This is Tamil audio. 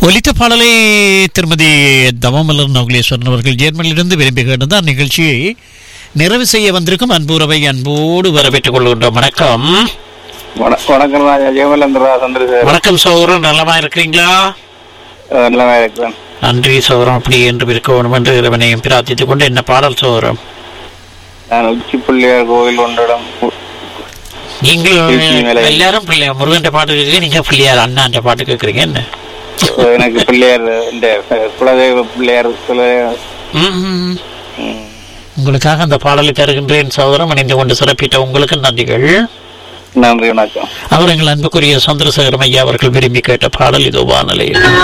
ஒலித்த பாடலை திருமதி தவமலர் நகுலேஸ்வரன் அவர்கள் ஜெர்மனியிலிருந்து விரும்பி கேட்டதார் நிகழ்ச்சியை நிறைவு செய்ய வந்திருக்கும் அன்புறவை அன்போடு வரவேற்றுக் கொள்கின்றோம் வணக்கம் வண- வணக்கம் ராஜா ஜெயமலேந்திரா சந்திரசேகர் வணக்கம் சௌரம் நலமா இருக்கிறீங்களா நல்லா இருக்கிறேன் நன்றி சௌரம் அப்படி என்று இருக்க வேண்டும் என்று இறைவனையும் பிரார்த்தித்துக் கொண்டு என்ன பாடல் சௌரம் நான் உச்சி பிள்ளையார் கோவில் ஒன்றிடம் நீங்கள் திருச்சி மேலே. எல்லாரும் பிள்ளையார் முருகன் பாட்டு கேட்குறீங்க நீங்க பிள்ளையார் அண்ணான்ற பாட்டு கேட்குறீங்க என்ன எனக்கு பிள்ளையார் இந்த குலதெய்வ பிள்ளையார் குலதெய்வ ம், ம். ம். உங்களுக்காக அந்த பாடலை தருகின்றேன் சௌரம் இணைந்து கொண்டு சிறப்பித்த உங்களுக்கு நன்றிகள் நன்றி வணக்கம் அவர் எங்கள் அன்புக்குரிய சந்திரசேகரம் ஐயா அவர்கள் விரும்பி கேட்ட பாடல் இதோ வானலையில்